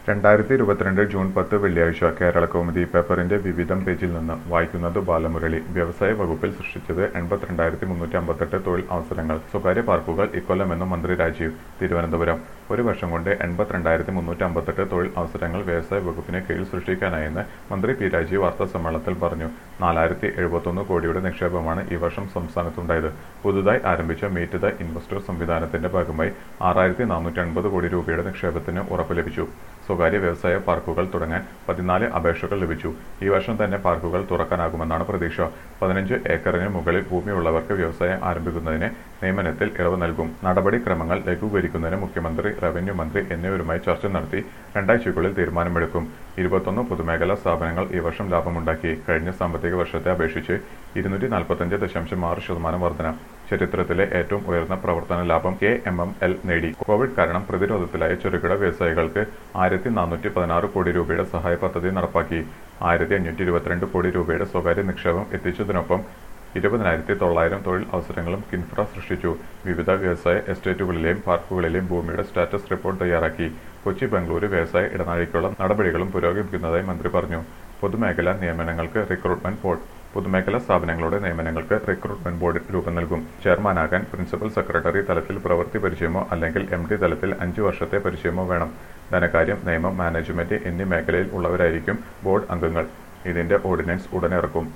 രണ്ടായിരത്തി ഇരുപത്തിരണ്ട് ജൂൺ പത്ത് വെള്ളിയാഴ്ച കേരള കൗമുദി പേപ്പറിന്റെ വിവിധം പേജിൽ നിന്ന് വായിക്കുന്നത് ബാലമുരളി വ്യവസായ വകുപ്പിൽ സൃഷ്ടിച്ചത് എൺപത്തിരണ്ടായിരത്തി മുന്നൂറ്റി അമ്പത്തെട്ട് തൊഴിൽ അവസരങ്ങൾ സ്വകാര്യ പാർക്കുകൾ ഇക്കൊല്ലമെന്ന് മന്ത്രി രാജീവ് തിരുവനന്തപുരം ഒരു വർഷം കൊണ്ട് എൺപത്തിരണ്ടായിരത്തി മുന്നൂറ്റി അമ്പത്തെട്ട് തൊഴിൽ അവസരങ്ങൾ വ്യവസായ വകുപ്പിന് കീഴിൽ സൃഷ്ടിക്കാനായെന്ന് മന്ത്രി പി രാജീവ് വാർത്താ സമ്മേളനത്തിൽ പറഞ്ഞു നാലായിരത്തി എഴുപത്തൊന്ന് കോടിയുടെ നിക്ഷേപമാണ് ഈ വർഷം സംസ്ഥാനത്തുണ്ടായത് പുതുതായി ആരംഭിച്ച മീറ്റ് ദ ഇൻവെസ്റ്റർ സംവിധാനത്തിന്റെ ഭാഗമായി ആറായിരത്തി നാനൂറ്റി അൻപത് കോടി രൂപയുടെ നിക്ഷേപത്തിന് ഉറപ്പ് ലഭിച്ചു സ്വകാര്യ വ്യവസായ പാർക്കുകൾ തുടങ്ങാൻ പതിനാല് അപേക്ഷകൾ ലഭിച്ചു ഈ വർഷം തന്നെ പാർക്കുകൾ തുറക്കാനാകുമെന്നാണ് പ്രതീക്ഷ പതിനഞ്ച് ഏക്കറിന് മുകളിൽ ഭൂമിയുള്ളവർക്ക് വ്യവസായം ആരംഭിക്കുന്നതിന് നിയമനത്തിൽ ഇളവ് നൽകും നടപടിക്രമങ്ങൾ ലഘൂകരിക്കുന്നതിന് മുഖ്യമന്ത്രി റവന്യൂ മന്ത്രി എന്നിവരുമായി ചർച്ച നടത്തി രണ്ടാഴ്ചയ്ക്കുള്ളിൽ തീരുമാനമെടുക്കും ഇരുപത്തൊന്ന് പൊതുമേഖലാ സ്ഥാപനങ്ങൾ ഈ വർഷം ലാഭമുണ്ടാക്കി കഴിഞ്ഞ സാമ്പത്തിക വർഷത്തെ അപേക്ഷിച്ച് ഇരുന്നൂറ്റി നാൽപ്പത്തഞ്ച് ദശാംശം ആറ് ശതമാനം വർധന ചരിത്രത്തിലെ ഏറ്റവും ഉയർന്ന പ്രവർത്തന ലാഭം കെ എം എം എൽ നേടി കോവിഡ് കാരണം പ്രതിരോധത്തിലായ ചെറുകിട വ്യവസായികൾക്ക് ആയിരത്തി നാനൂറ്റി പതിനാറ് കോടി രൂപയുടെ സഹായ പദ്ധതി നടപ്പാക്കി ആയിരത്തി അഞ്ഞൂറ്റി ഇരുപത്തിരണ്ട് കോടി രൂപയുടെ സ്വകാര്യ നിക്ഷേപം എത്തിച്ചതിനൊപ്പം ഇരുപതിനായിരത്തി തൊള്ളായിരം തൊഴിൽ അവസരങ്ങളും കിൻഫ്ര സൃഷ്ടിച്ചു വിവിധ വ്യവസായ എസ്റ്റേറ്റുകളിലെയും പാർക്കുകളിലെയും ഭൂമിയുടെ സ്റ്റാറ്റസ് റിപ്പോർട്ട് തയ്യാറാക്കി കൊച്ചി ബംഗളൂരു വ്യവസായ ഇടനാഴിക്കുള്ള നടപടികളും പുരോഗമിക്കുന്നതായി മന്ത്രി പറഞ്ഞു പൊതുമേഖലാ നിയമനങ്ങൾക്ക് റിക്രൂട്ട്മെന്റ് ബോർഡ് പൊതുമേഖലാ സ്ഥാപനങ്ങളുടെ നിയമനങ്ങൾക്ക് റിക്രൂട്ട്മെന്റ് ബോർഡ് രൂപം നൽകും ചെയർമാനാകാൻ പ്രിൻസിപ്പൽ സെക്രട്ടറി തലത്തിൽ പ്രവൃത്തി പരിചയമോ അല്ലെങ്കിൽ എം ഡി തലത്തിൽ അഞ്ചു വർഷത്തെ പരിചയമോ വേണം ധനകാര്യം നിയമം മാനേജ്മെന്റ് എന്നീ മേഖലയിൽ ഉള്ളവരായിരിക്കും ബോർഡ് അംഗങ്ങൾ ഇതിന്റെ ഓർഡിനൻസ് ഉടനെ ഇറക്കും